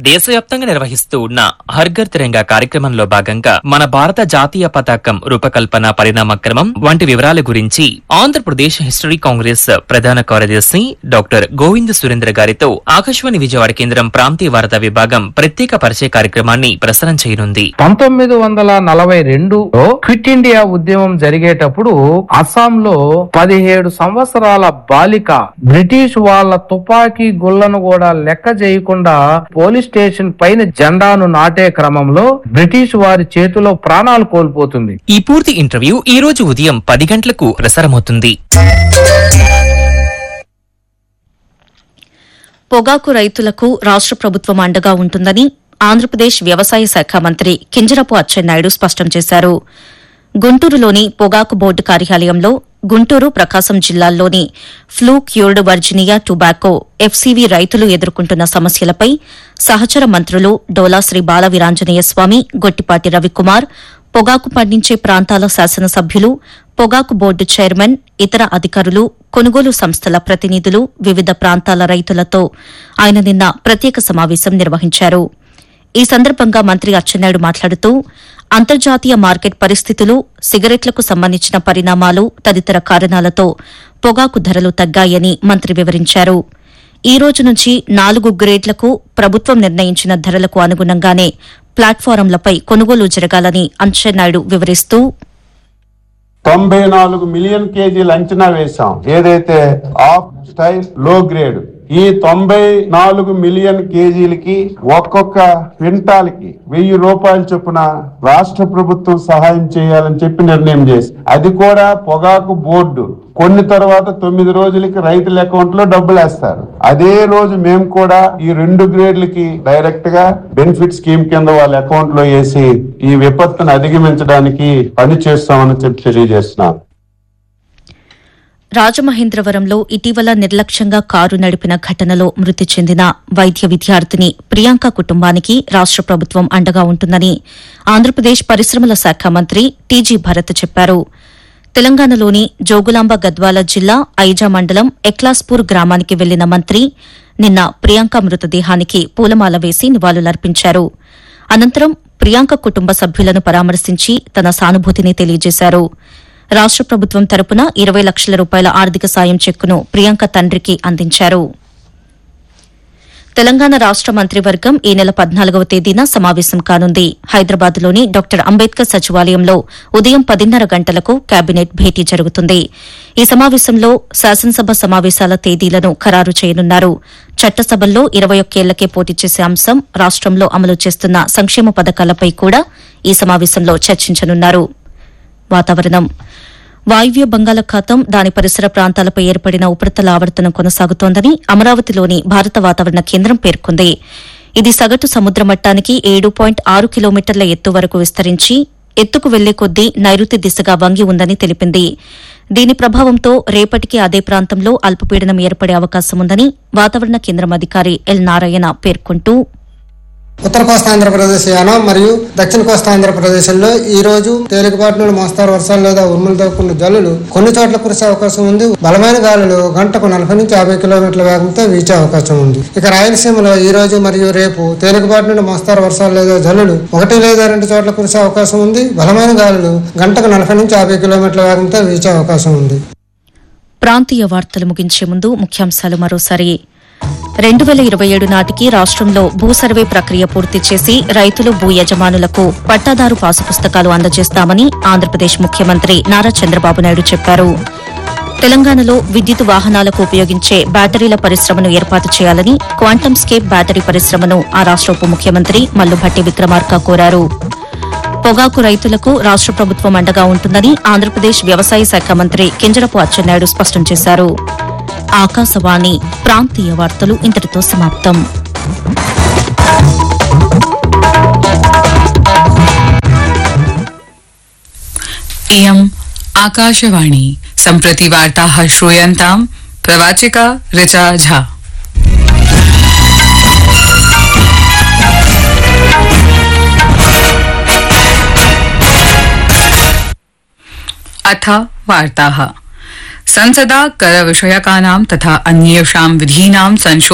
దేశవ్యాప్తంగా నిర్వహిస్తూ ఉన్న హర్ఘర్ తిరంగా కార్యక్రమంలో భాగంగా మన భారత జాతీయ పతాకం రూపకల్పన పరిణామక్రమం వంటి వివరాల గురించి ఆంధ్రప్రదేశ్ హిస్టరీ కాంగ్రెస్ ప్రధాన కార్యదర్శి డాక్టర్ గోవింద్ సురేంద్ర గారితో ఆకాశవాణి విజయవాడ కేంద్రం ప్రాంతీయ వార్తా విభాగం ప్రత్యేక పరిచయ కార్యక్రమాన్ని ప్రసారం చేయనుంది పంతొమ్మిది వందల నలభై రెండులో క్విట్ ఇండియా ఉద్యమం జరిగేటప్పుడు అస్సాంలో పదిహేడు సంవత్సరాల బాలిక బ్రిటిష్ వాళ్ళ తుపాకీ గుళ్లను కూడా లెక్క చేయకుండా పోలీస్ స్టేషన్ పైన జెండాను నాటే క్రమంలో బ్రిటిష్ వారి చేతిలో ప్రాణాలు కోల్పోతుంది ఈ పూర్తి ఇంటర్వ్యూ ఈ రోజు ఉదయం పది గంటలకు ప్రసారమవుతుంది పొగాకు రైతులకు రాష్ట ప్రభుత్వం అండగా ఉంటుందని ఆంధ్రప్రదేశ్ వ్యవసాయ శాఖ మంత్రి కింజరపు అచ్చెన్నాయుడు స్పష్టం చేశారు గుంటూరులోని పొగాకు బోర్డు కార్యాలయంలో గుంటూరు ప్రకాశం జిల్లాల్లోని flue cured Virginia tobacco FCV రైతులు ఎదుర్కొంటున్న సమస్యలపై సహచర మంత్రులు డోలా శ్రీ బాల వీరాంజనేయ స్వామి గొట్టిపాటి రవికుమార్ పొగాకు పండించే ప్రాంతాల శాసనసభ్యులు పొగాకు బోర్డు చైర్మన్ ఇతర అధికారులు కొనుగోలు సంస్థల ప్రతినిధులు వివిధ ప్రాంతాల రైతులతో ఆయన నిన్న ప్రత్యేక సమావేశం నిర్వహించారు ఈ సందర్భంగా మంత్రి అచ్చెన్నాయుడు మాట్లాడుతూ అంతర్జాతీయ మార్కెట్ పరిస్థితులు సిగరెట్లకు సంబంధించిన పరిణామాలు తదితర కారణాలతో పొగాకు ధరలు తగ్గాయని మంత్రి వివరించారు ఈ రోజు నుంచి నాలుగు గ్రేడ్లకు ప్రభుత్వం నిర్ణయించిన ధరలకు అనుగుణంగానే ప్లాట్ఫారంలపై కొనుగోలు జరగాలని అచ్చెన్నాయుడు వివరిస్తూ తొంభై నాలుగు మిలియన్ కేజీలు అంచనా వేశాం ఏదైతే ఆఫ్ స్టైల్ లో గ్రేడ్ ఈ తొంభై నాలుగు మిలియన్ కేజీలకి ఒక్కొక్క క్వింటాల్కి వెయ్యి రూపాయల చొప్పున రాష్ట్ర ప్రభుత్వం సహాయం చేయాలని చెప్పి నిర్ణయం చేసి అది కూడా పొగాకు బోర్డు కొన్ని తర్వాత తొమ్మిది రోజులకి రైతుల అకౌంట్ లో డబ్బులు వేస్తారు అదే రోజు మేము కూడా ఈ రెండు గ్రేడ్లకి డైరెక్ట్ గా బెనిఫిట్ స్కీమ్ కింద వాళ్ళ అకౌంట్ లో వేసి ఈ విపత్తును అధిగమించడానికి పని చేస్తామని చెప్పి తెలియజేస్తున్నాం రాజమహేంద్రవరంలో ఇటీవల నిర్లక్ష్యంగా కారు నడిపిన ఘటనలో మృతి చెందిన వైద్య విద్యార్థిని ప్రియాంక కుటుంబానికి రాష్ట ప్రభుత్వం అండగా ఉంటుందని ఆంధ్రప్రదేశ్ పరిశ్రమల శాఖ మంత్రి టీజీ భరత్ చెప్పారు తెలంగాణలోని జోగులాంబ గద్వాల జిల్లా ఐజా మండలం ఎక్లాస్పూర్ గ్రామానికి వెళ్లిన మంత్రి నిన్న ప్రియాంక మృతదేహానికి పూలమాల వేసి నివాళులర్పించారు అనంతరం ప్రియాంక కుటుంబ సభ్యులను పరామర్శించి తన సానుభూతిని తెలియజేశారు రాష్ట ప్రభుత్వం తరపున ఇరవై లక్షల రూపాయల ఆర్థిక సాయం చెక్కును ప్రియాంక తండ్రికి అందించారు తెలంగాణ రాష్ట మంత్రివర్గం ఈ నెల పద్నాలుగవ తేదీన సమావేశం కానుంది హైదరాబాద్లోని డాక్టర్ అంబేద్కర్ సచివాలయంలో ఉదయం పదిన్నర గంటలకు కేబినెట్ భేటీ జరుగుతుంది ఈ సమావేశంలో శాసనసభ సమావేశాల తేదీలను ఖరారు చేయనున్నారు చట్టసభల్లో ఇరవై ఒక్కేళ్లకే పోటీ చేసే అంశం రాష్టంలో అమలు చేస్తున్న సంక్షేమ పథకాలపై కూడా ఈ సమావేశంలో చర్చించనున్నారు వాతావరణం వాయువ్య బంగాళాఖాతం దాని పరిసర ప్రాంతాలపై ఏర్పడిన ఉపరితల ఆవర్తనం కొనసాగుతోందని అమరావతిలోని భారత వాతావరణ కేంద్రం పేర్కొంది ఇది సగటు సముద్ర మట్టానికి ఏడు పాయింట్ ఆరు కిలోమీటర్ల ఎత్తు వరకు విస్తరించి ఎత్తుకు వెళ్లే కొద్దీ నైరుతి దిశగా వంగి ఉందని తెలిపింది దీని ప్రభావంతో రేపటికి అదే ప్రాంతంలో అల్పపీడనం ఏర్పడే అవకాశం ఉందని వాతావరణ కేంద్రం అధికారి ఎల్ నారాయణ పేర్కొంటూ ఉత్తర కోస్తా ఆంధ్రప్రదేశ్ యానం మరియు దక్షిణ కోస్తా ఆంధ్రప్రదేశ్లో ఈ రోజు తేలికపాటి నుండి మోస్తారు వర్షాలు లేదా ఉరుములతో కూడిన జల్లులు కొన్ని చోట్ల కురిసే అవకాశం ఉంది బలమైన గాలులు గంటకు నలభై నుంచి యాభై కిలోమీటర్ల వేగంతో వీచే అవకాశం ఉంది ఇక రాయలసీమలో ఈ రోజు మరియు రేపు తేలికపాటి నుండి మోస్తారు వర్షాలు లేదా జల్లులు ఒకటి లేదా రెండు చోట్ల కురిసే అవకాశం ఉంది బలమైన గాలులు గంటకు నలభై నుంచి యాభై కిలోమీటర్ల వేగంతో వీచే అవకాశం ఉంది ప్రాంతీయ వార్తలు ముగించే ముందు ముఖ్యాంశాలు మరోసారి రెండు వేల ఇరవై ఏడు నాటికి రాష్ట్రంలో భూ సర్వే ప్రక్రియ పూర్తి చేసి రైతులు భూ యజమానులకు పట్టాదారు పాసు పుస్తకాలు అందజేస్తామని ఆంధ్రప్రదేశ్ ముఖ్యమంత్రి నారా చంద్రబాబు నాయుడు చెప్పారు తెలంగాణలో విద్యుత్ వాహనాలకు ఉపయోగించే బ్యాటరీల పరిశ్రమను ఏర్పాటు చేయాలని క్వాంటమ్ స్కేప్ బ్యాటరీ పరిశ్రమను ఆ రాష్ట ఉప ముఖ్యమంత్రి మల్లుభట్టి విక్రమార్క కోరారు పొగాకు రైతులకు రాష్ట ప్రభుత్వం అండగా ఉంటుందని ఆంధ్రప్రదేశ్ వ్యవసాయ శాఖ మంత్రి కింజరపు అచ్చెన్నాయుడు స్పష్టం చేశారు ఆకాశవాణి ప్రాంతీయ వార్తలు ఇంతటితో సమాప్తం इयम् आकाशवाणी सम्प्रति वार्ताः श्रूयन्ताम् प्रवाचिका ऋचा झा अथ वार्ताः संसदा करविषयकानां तथा अन्येषां विधीनां संशोधन